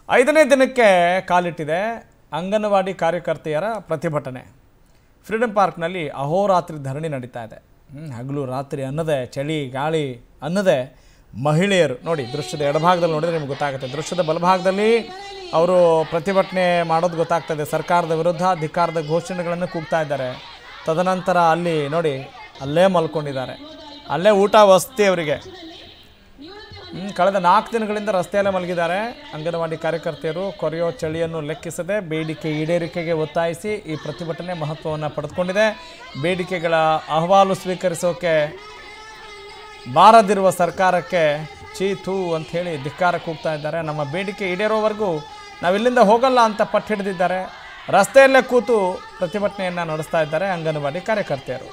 ಐದನೇ ದಿನಕ್ಕೆ ಕಾಲಿಟ್ಟಿದೆ ಅಂಗನವಾಡಿ ಕಾರ್ಯಕರ್ತೆಯರ ಪ್ರತಿಭಟನೆ ಫ್ರೀಡಮ್ ಪಾರ್ಕ್ನಲ್ಲಿ ಅಹೋರಾತ್ರಿ ಧರಣಿ ನಡೀತಾ ಇದೆ ಹ್ಮ್, ಹಗಲು ರಾತ್ರಿ ಅನ್ನದೇ ಚಳಿ ಗಾಳಿ ಅನ್ನದೇ ಮಹಿಳೆಯರು ನೋಡಿ ದೃಶ್ಯದ ಎಡಭಾಗದಲ್ಲಿ ನೋಡಿದ್ರೆ ನಿಮ್ಗೆ ಗೊತ್ತಾಗುತ್ತೆ ದೃಶ್ಯದ ಬಲಭಾಗದಲ್ಲಿ ಅವರು ಪ್ರತಿಭಟನೆ ಮಾಡೋದು ಗೊತ್ತಾಗ್ತದೆ ಸರ್ಕಾರದ ವಿರುದ್ಧ ಧಿಕ್ಕಾರದ ಘೋಷಣೆಗಳನ್ನು ಕೂಗ್ತಾ ಇದ್ದಾರೆ ತದನಂತರ ಅಲ್ಲಿ ನೋಡಿ ಅಲ್ಲೇ ಮಲ್ಕೊಂಡಿದ್ದಾರೆ ಅಲ್ಲೇ ಊಟ ವಸತಿ ಅವರಿಗೆ ಹ್ಮ್, ಕಳೆದ ನಾಲ್ಕು ದಿನಗಳಿಂದ ರಸ್ತೆಯಲ್ಲೇ ಮಲಗಿದ್ದಾರೆ ಅಂಗನವಾಡಿ ಕಾರ್ಯಕರ್ತೆಯರು ಕೊರೆಯೋ ಚಳಿಯನ್ನು ಲೆಕ್ಕಿಸದೆ ಬೇಡಿಕೆ ಈಡೇರಿಕೆಗೆ ಒತ್ತಾಯಿಸಿ ಈ ಪ್ರತಿಭಟನೆ ಮಹತ್ವವನ್ನು ಪಡೆದುಕೊಂಡಿದೆ ಬೇಡಿಕೆಗಳ ಅಹವಾಲು ಸ್ವೀಕರಿಸೋಕೆ ಬಾರದಿರುವ ಸರ್ಕಾರಕ್ಕೆ ಚೀ ಥೂ ಅಂತ ಹೇಳಿ ಧಿಕ್ಕಾರ ಕೂಗ್ತಾ ಇದ್ದಾರೆ ನಮ್ಮ ಬೇಡಿಕೆ ಈಡೇರೋವರೆಗೂ ನಾವಿಲ್ಲಿಂದ ಹೋಗಲ್ಲ ಅಂತ ಪಟ್ಟು ಹಿಡಿದಿದ್ದಾರೆ ರಸ್ತೆಯಲ್ಲೇ ಕೂತು ಪ್ರತಿಭಟನೆಯನ್ನು ನಡೆಸ್ತಾ ಇದ್ದಾರೆ ಅಂಗನವಾಡಿ ಕಾರ್ಯಕರ್ತೆಯರು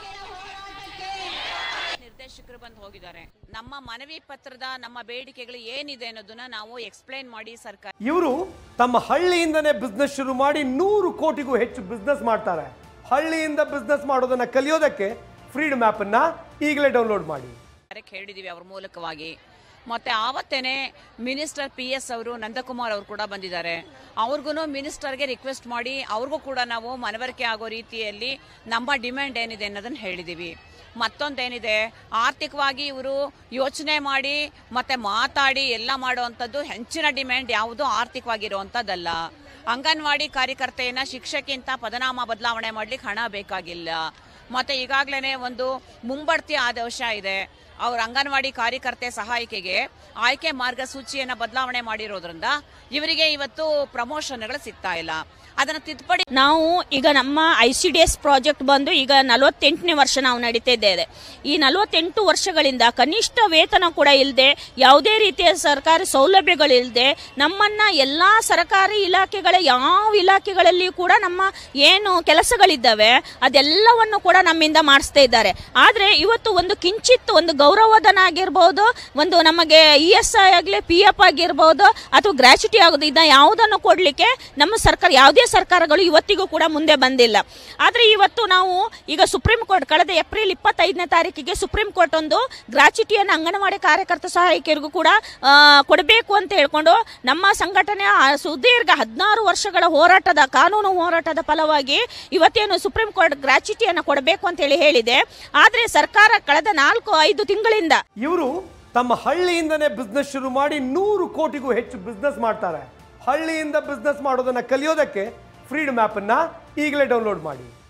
ನಿರ್ದೇಶಕರು ಬಂದು ಹೋಗಿದ್ದಾರೆ ನಮ್ಮ ಮನವಿ ಪತ್ರದ ನಮ್ಮ ಬೇಡಿಕೆಗಳು ಏನಿದೆ ಅನ್ನೋದನ್ನ ನಾವು ಎಕ್ಸ್ಪ್ಲೈನ್ ಮಾಡಿ ಸರ್ಕಾರ ಇವರು ತಮ್ಮ ಹಳ್ಳಿಯಿಂದನೇ ಬಿಸ್ನೆಸ್ ಶುರು ಮಾಡಿ ನೂರು ಕೋಟಿಗೂ ಹೆಚ್ಚು ಬಿಸ್ನೆಸ್ ಮಾಡ್ತಾರೆ ಹಳ್ಳಿಯಿಂದ ಬಿಸ್ನೆಸ್ ಮಾಡೋದನ್ನ ಕಲಿಯೋದಕ್ಕೆ ಫ್ರೀಡಮ್ ಅನ್ನ ಈಗಲೇ ಡೌನ್ಲೋಡ್ ಮಾಡಿ ಹೇಳಿದೀವಿ ಅವ್ರ ಮೂಲಕವಾಗಿ ಮತ್ತೆ ಆವತ್ತೇನೆ ಮಿನಿಸ್ಟರ್ ಪಿ ಎಸ್ ಅವರು ನಂದಕುಮಾರ್ ಅವರು ಕೂಡ ಬಂದಿದ್ದಾರೆ ಅವ್ರಿಗೂ ಮಿನಿಸ್ಟರ್ಗೆ ರಿಕ್ವೆಸ್ಟ್ ಮಾಡಿ ಅವ್ರಿಗೂ ಕೂಡ ನಾವು ಮನವರಿಕೆ ಆಗೋ ರೀತಿಯಲ್ಲಿ ನಮ್ಮ ಡಿಮ್ಯಾಂಡ್ ಏನಿದೆ ಅನ್ನೋದನ್ನ ಹೇಳಿದೀವಿ ಮತ್ತೊಂದೇನಿದೆ ಆರ್ಥಿಕವಾಗಿ ಇವರು ಯೋಚನೆ ಮಾಡಿ ಮತ್ತೆ ಮಾತಾಡಿ ಎಲ್ಲ ಮಾಡುವಂಥದ್ದು ಹೆಚ್ಚಿನ ಡಿಮ್ಯಾಂಡ್ ಯಾವುದು ಆರ್ಥಿಕವಾಗಿರುವಂಥದ್ದಲ್ಲ ಅಂಗನವಾಡಿ ಕಾರ್ಯಕರ್ತೆಯನ್ನ ಶಿಕ್ಷಕಿಂತ ಪದನಾಮ ಬದಲಾವಣೆ ಮಾಡ್ಲಿಕ್ಕೆ ಹಣ ಬೇಕಾಗಿಲ್ಲ ಮತ್ತೆ ಈಗಾಗಲೇ ಒಂದು ಮುಂಬಡ್ತಿ ಆದೇಶ ಇದೆ ಅವ್ರ ಅಂಗನವಾಡಿ ಕಾರ್ಯಕರ್ತೆ ಸಹಾಯಕಿಗೆ ಆಯ್ಕೆ ಮಾರ್ಗಸೂಚಿಯನ್ನ ಬದಲಾವಣೆ ಮಾಡಿರೋದ್ರಿಂದ ಇವರಿಗೆ ಇವತ್ತು ಪ್ರಮೋಷನ್ಗಳು ಸಿಗ್ತಾ ಇಲ್ಲ ಅದನ್ನ ತಿದ್ದುಪಡಿ ನಾವು ಈಗ ನಮ್ಮ I C D S project ಬಂದು ಈಗ ನಲವತ್ತೆಂಟನೇ ವರ್ಷ ನಾವು ನಡೀತಾ ಇದ್ದೇವೆ ಈ ನಲವತ್ತೆಂಟು ವರ್ಷಗಳಿಂದ ಕನಿಷ್ಠ ವೇತನ ಕೂಡ ಇಲ್ಲದೆ ಯಾವುದೇ ರೀತಿಯ ಸರ್ಕಾರಿ ಸೌಲಭ್ಯಗಳಿಲ್ಲದೆ ನಮ್ಮನ್ನ ಎಲ್ಲಾ ಸರ್ಕಾರಿ ಇಲಾಖೆಗಳ ಯಾವ ಇಲಾಖೆಗಳಲ್ಲಿ ಕೂಡ ನಮ್ಮ ಏನು ಕೆಲಸಗಳಿದ್ದಾವೆ ಅದೆಲ್ಲವನ್ನು ಕೂಡ ನಮ್ಮಿಂದ ಮಾಡಿಸ್ತಾ ಇದ್ದಾರೆ ಆದ್ರೆ ಇವತ್ತು ಒಂದು ಕಿಂಚಿತ್ ಒಂದು ಗೌರವಧನ ಆಗಿರ್ಬೋದು ಒಂದು ನಮಗೆ ಇ ಎಸ್ ಐ ಆಗಲಿ ಪಿ ಎಫ್ ಆಗಿರ್ಬೋದು ಅಥವಾ ಗ್ರಾಚ್ಯುಟಿ ಆಗೋದು ಇದನ್ನ ಯಾವುದನ್ನು ಕೊಡಲಿಕ್ಕೆ ನಮ್ಮ ಸರ್ಕಾರ ಯಾವುದೇ ಸರ್ಕಾರಗಳು ಇವತ್ತಿಗೂ ಕೂಡ ಮುಂದೆ ಬಂದಿಲ್ಲ ಆದರೆ ಇವತ್ತು ನಾವು ಈಗ ಸುಪ್ರೀಂ ಕೋರ್ಟ್ ಕಳೆದ ಏಪ್ರಿಲ್ ಇಪ್ಪತ್ತೈದನೇ ತಾರೀಕಿಗೆ ಸುಪ್ರೀಂ ಕೋರ್ಟ್ ಒಂದು ಗ್ರಾಚ್ಯುಟಿಯನ್ನು ಅಂಗನವಾಡಿ ಕಾರ್ಯಕರ್ತ ಸಹಾಯಕಿಯರಿಗೂ ಕೂಡ ಆ, ಕೊಡಬೇಕು ಅಂತ ಹೇಳ್ಕೊಂಡು ನಮ್ಮ ಸಂಘಟನೆ ಆ ಸುದೀರ್ಘ ಹದಿನಾರು ವರ್ಷಗಳ ಹೋರಾಟದ ಕಾನೂನು ಹೋರಾಟದ ಫಲವಾಗಿ ಇವತ್ತೇನು ಸುಪ್ರೀಂ ಕೋರ್ಟ್ ಗ್ರಾಚ್ಯುಟಿಯನ್ನು ಕೊಡಬೇಕು ಅಂತ ಹೇಳಿ ಹೇಳಿದೆ ಆದರೆ ಸರ್ಕಾರ ಕಳೆದ ನಾಲ್ಕು ಐದು ತಿಂಗಳಿಂದ ಇವರು ತಮ್ಮ ಹಳ್ಳಿಯಿಂದನೇ ಬಿಸ್ನೆಸ್ ಶುರು ಮಾಡಿ ನೂರು ಕೋಟಿಗೂ ಹೆಚ್ಚು ಬಿಸ್ನೆಸ್ ಮಾಡ್ತಾರೆ ಹಳ್ಳಿಯಿಂದ ಬಿಸ್ನೆಸ್ ಮಾಡೋದನ್ನ ಕಲಿಯೋದಕ್ಕೆ ಫ್ರೀಡಮ್ ಅನ್ನ ಈಗಲೇ ಡೌನ್ಲೋಡ್ ಮಾಡಿ